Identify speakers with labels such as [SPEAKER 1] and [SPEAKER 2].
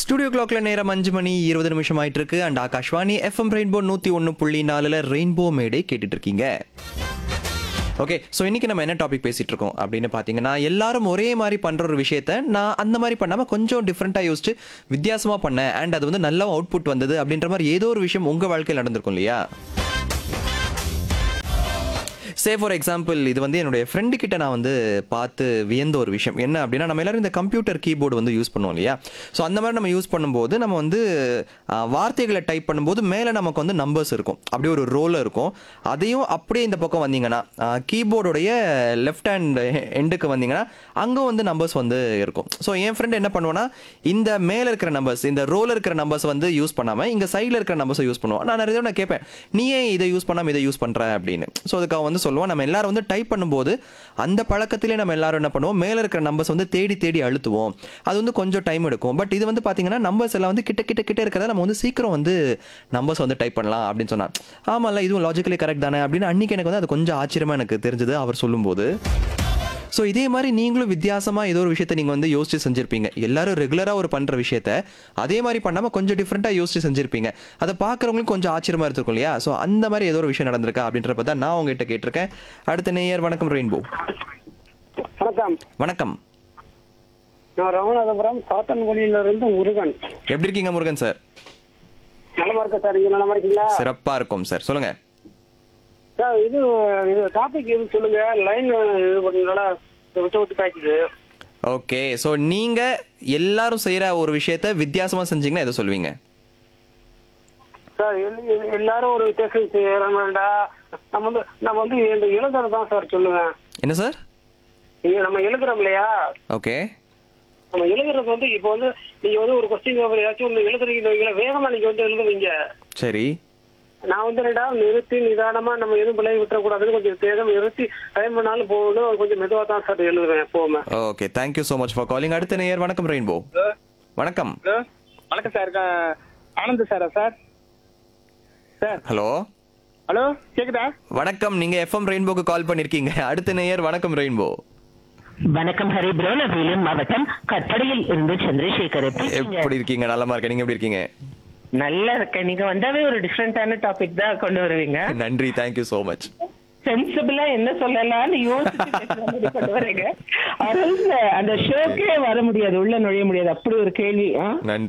[SPEAKER 1] Studio கிளாக்ல நேரம் அஞ்சு மணி இருபது நிமிஷம் ஆயிட்டு இருக்கு அண்ட் ஆகாஷ்வாணி எஃப்எம் ரெயின்போ நூத்தி ஒன்னு புள்ளி நாலுல ரெயின்போ மேடை கேட்டுட்டு இருக்கீங்க ஓகே ஸோ இன்னைக்கு நம்ம என்ன டாபிக் பேசிட்டு இருக்கோம் அப்படின்னு பார்த்தீங்கன்னா எல்லாரும் ஒரே மாதிரி பண்ற ஒரு விஷயத்த நான் அந்த மாதிரி பண்ணாம கொஞ்சம் டிஃப்ரெண்ட்டாக யோசிச்சு வித்தியாசமா பண்ணேன் அண்ட் அது வந்து நல்ல அவுட்புட் வந்தது அப்படின்ற மாதிரி ஏதோ ஒரு விஷயம் உங்க வாழ்க்கையில் நடந்திருக்கும் இல்லையா சே ஃபார் எக்ஸாம்பிள் இது வந்து என்னுடைய ஃப்ரெண்டு கிட்ட நான் வந்து பார்த்து வியந்த ஒரு விஷயம் என்ன அப்படின்னா நம்ம எல்லாரும் இந்த கம்ப்யூட்டர் கீபோர்டு வந்து யூஸ் பண்ணுவோம் இல்லையா ஸோ அந்த மாதிரி நம்ம யூஸ் பண்ணும்போது நம்ம வந்து ஆ, வார்த்தைகளை டைப் பண்ணும்போது மேலே நமக்கு வந்து நம்பர்ஸ் இருக்கும் அப்படியே ஒரு ரோல் இருக்கும் அதையும் அப்படியே இந்த பக்கம் வந்தீங்கன்னா கீபோர்டுடைய லெஃப்ட் ஹேண்ட் எண்டுக்கு வந்தீங்கன்னா அங்கே வந்து நம்பர்ஸ் வந்து இருக்கும் ஸோ என் ஃப்ரெண்ட் என்ன பண்ணுவான்னா இந்த மேலே இருக்கிற நம்பர்ஸ் இந்த ரோல் இருக்கிற நம்பர்ஸ் வந்து யூஸ் பண்ணாமல் இங்கே சைடில் இருக்கிற நம்பர்ஸை யூஸ் பண்ணுவோம் நான் நிறைய தடவை நான் கேட்பேன் நீ ஏன் இதை யூஸ் பண்ணாமல் இதை யூஸ் பண்ணுற அப்படின்னு ஸோ அதுக்கு அவன் வந்து சொல்லுவான் நம்ம எல்லாரும் வந்து டைப் பண்ணும்போது அந்த பழக்கத்திலே நம்ம எல்லாரும் என்ன பண்ணுவோம் மேலே இருக்கிற நம்பர்ஸ் வந்து தேடி தேடி அழுத்துவோம் அது வந்து கொஞ்சம் டைம் எடுக்கும் பட் இது வந்து பார்த்தீங்கன்னா நம்பர்ஸ் எல்லாம் வந்து கிட்ட கிட்ட கிட்ட இருக்கிறத நம்ம வந்து சீக்கிரம் வந்து நம்பர்ஸ் வந்து டைப் பண்ணலாம் அப்படின்னு சொன்னான் ஆமாம்ல இதுவும் லாஜிக்கலி கரெக்ட் தானே அப்படின்னு அன்னைக்கு எனக்கு வந்து அது கொஞ்சம் ஆச்சரியமா எனக்கு தெரிஞ்சது அவர் சொல்லும்போது ஸோ இதே மாதிரி நீங்களும் வித்தியாசமா ஏதோ ஒரு விஷயத்தை நீங்க வந்து யோசிச்சு செஞ்சிருப்பீங்க எல்லாரும் ரெகுலரா ஒரு பண்ற விஷயத்த அதே மாதிரி பண்ணாம கொஞ்சம் டிஃப்ரெண்டா யோசிச்சு செஞ்சிருப்பீங்க அதை பார்க்கறவங்களுக்கு கொஞ்சம் ஆச்சரியமா இருந்திருக்கும் இல்லையா ஸோ அந்த மாதிரி ஏதோ ஒரு விஷயம் நடந்திருக்கா அப்படின்றப்ப தான் நான் உங்ககிட்ட கேட்டிருக்கேன் அடுத்த நேயர் வணக்கம் ரெயின்போ
[SPEAKER 2] வணக்கம்
[SPEAKER 1] வணக்கம்
[SPEAKER 2] நான் ராமநாதபுரம் சாத்தன்குடியில இருந்து முருகன்
[SPEAKER 1] எப்படி இருக்கீங்க முருகன் சார்
[SPEAKER 2] நலமா இருக்க சார் நீங்க நலமா இருக்கீங்களா
[SPEAKER 1] சிறப்பா இருக்கும் சார் சொல்லுங்க
[SPEAKER 2] சார் இது இது டாபிக் இது சொல்லுங்க லைன் இது பண்ணனால விட்டு விட்டு காய்க்குது
[SPEAKER 1] ஓகே ஸோ நீங்க எல்லாரும் செய்யற ஒரு விஷயத்த வித்தியாசமா செஞ்சீங்கன்னா எதை சொல்லுவீங்க
[SPEAKER 2] சார் எல்- எல்- எல்லாரும் ஒரு வித்தியாசம் செய்யறாங்கடா நம்ம வந்து நம்ம வந்து இந்த எழுதுறது தான் சார் சொல்லுவேன்
[SPEAKER 1] என்ன சார்
[SPEAKER 2] இங்க நம்ம எழுதுறோம் இல்லையா
[SPEAKER 1] ஓகே
[SPEAKER 2] நம்ம எழுதுறது வந்து இப்போ வந்து நீங்க வந்து ஒரு கொஸ்டின் பேப்பர் ஏதாச்சும் ஒன்று எழுதுறீங்க வேகமா நீங்க வந்து எழுதுவீங்க
[SPEAKER 1] சரி
[SPEAKER 2] நான் வந்து என்னடா நிறுத்தி நிதானமா நம்ம எதுவும் பிள்ளை விட்டுறக்கூடாதுன்னு கொஞ்சம் தேகம் நிறுத்தி டைம் பண்ணாலும் போகணும் கொஞ்சம் மெதுவா தான் சார் எழுதுவேன் எப்பவுமே
[SPEAKER 1] okay thank you so much for calling அடுத்த நேயர் வணக்கம் ரெயின்போ வணக்கம்
[SPEAKER 3] ஹலோ வணக்கம் சார் க- ஆனந்த் சாரா சார் சார்
[SPEAKER 1] ஹலோ
[SPEAKER 3] ஹலோ கேக்குதா
[SPEAKER 1] வணக்கம் நீங்க எஃப்எம் ரெயின்போக்கு கால் பண்ணிருக்கீங்க அடுத்த நேயர் வணக்கம் ரெயின்போ
[SPEAKER 4] வணக்கம் ஹரிபுரோ நான் வேலூர் மாவட்டம் கட்டடையில் இருந்து சந்திரசேகர் எப்படி இருக்கீங்க?
[SPEAKER 1] எப்படி இருக்கீங்க நலமா இருக்க நீங்க எப்படி இருக்கீங்க
[SPEAKER 4] நல்லா இருக்கேன் நீங்க வந்தாவே ஒரு டிஃப்ரெண்டான டாபிக் தான் கொண்டு வருவீங்க
[SPEAKER 1] நன்றி தேங்க்யூ ஸோ மச்
[SPEAKER 4] சென்சிபிளா என்ன சொல்லலாம்னு யோசிச்சு பேசுற மாதிரி கொண்டு வரீங்க அதனால அந்த ஷோக்கே வர முடியாது உள்ள நுழைய முடியாது அப்படி ஒரு கேள்வி ஆ?
[SPEAKER 1] நன்றி